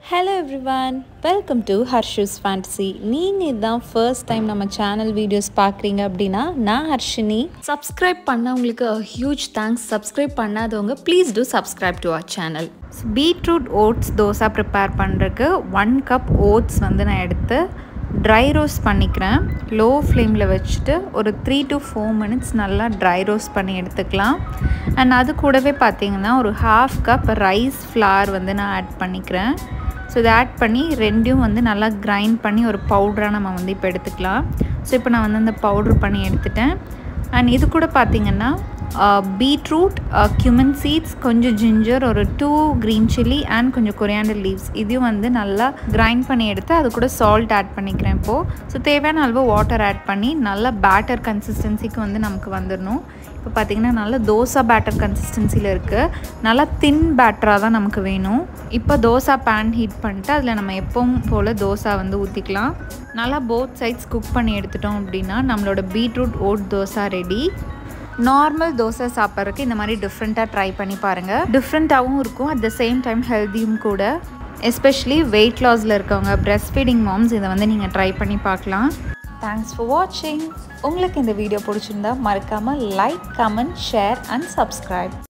hello everyone welcome to Harshu's fantasy நீங்கள் இதுதான் first time நம்ம சேனல் வீடியோஸ் பார்க்குறீங்க அப்படின்னா நான் ஹர்ஷினி சப்ஸ்கிரைப் பண்ணவங்களுக்கு ஹியூஜ் தேங்க்ஸ் சப்ஸ்கிரைப் பண்ணாதவங்க please do subscribe to our channel beetroot oats dosa prepare பண்ணுறதுக்கு ஒன் கப் ஓட்ஸ் வந்து நான் எடுத்து ட்ரை ரோஸ்ட் பண்ணிக்கிறேன் லோ ஃப்ளேமில் வச்சுட்டு ஒரு த்ரீ டு ஃபோர் மினிட்ஸ் நல்லா ட்ரை ரோஸ்ட் பண்ணி எடுத்துக்கலாம் அண்ட் அது கூடவே பார்த்தீங்கன்னா ஒரு ஹாஃப் கப் ரைஸ் ஃப்ளார் வந்து நான் ஆட் பண்ணிக்கிறேன் ஸோ இதை ஆட் பண்ணி ரெண்டையும் வந்து நல்லா கிரைண்ட் பண்ணி ஒரு பவுடராக நம்ம வந்து இப்போ எடுத்துக்கலாம் ஸோ இப்போ நான் வந்து அந்த பவுட்ரு பண்ணி எடுத்துட்டேன் அண்ட் இது கூட பார்த்திங்கன்னா பீட்ரூட் cumin சீட்ஸ் கொஞ்சம் ஜிஞ்சர் ஒரு டூ க்ரீன் சில்லி அண்ட் கொஞ்சம் கொரியாண்டர் லீவ்ஸ் இதையும் வந்து நல்லா கிரைண்ட் பண்ணி எடுத்து அது கூட சால்ட் ஆட் பண்ணிக்கிறேன் இப்போது ஸோ தேவையான அளவு வாட்டர் ஆட் பண்ணி நல்லா பேட்டர் கன்சிஸ்டன்சிக்கு வந்து நமக்கு வந்துடணும் இப்போ பார்த்திங்கன்னா நல்லா தோசை பேட்டர் கன்சிஸ்டன்சியில் இருக்குது நல்லா தின் பேட்டராக தான் நமக்கு வேணும் இப்போ தோசை பேன் ஹீட் பண்ணிட்டு அதில் நம்ம எப்பவும் போல் தோசை வந்து ஊற்றிக்கலாம் நல்லா போத் சைட்ஸ் குக் பண்ணி எடுத்துட்டோம் அப்படின்னா நம்மளோட beetroot oat dosa ready normal dosa சாப்பிட்றதுக்கு இந்த மாதிரி டிஃப்ரெண்ட்டாக ட்ரை பண்ணி பாருங்கள் டிஃப்ரெண்ட்டாகவும் இருக்கும் அட் த சேம் டைம் ஹெல்த்தியும் கூட எஸ்பெஷலி வெயிட் லாஸில் இருக்கவங்க பிரெஸ்ட் ஃபீடிங் மாம்ஸ் இதை வந்து நீங்கள் ட்ரை பண்ணி பார்க்கலாம் தேங்க்ஸ் ஃபார் வாட்சிங் உங்களுக்கு இந்த வீடியோ பிடிச்சிருந்தா மறக்காமல் like comment share and subscribe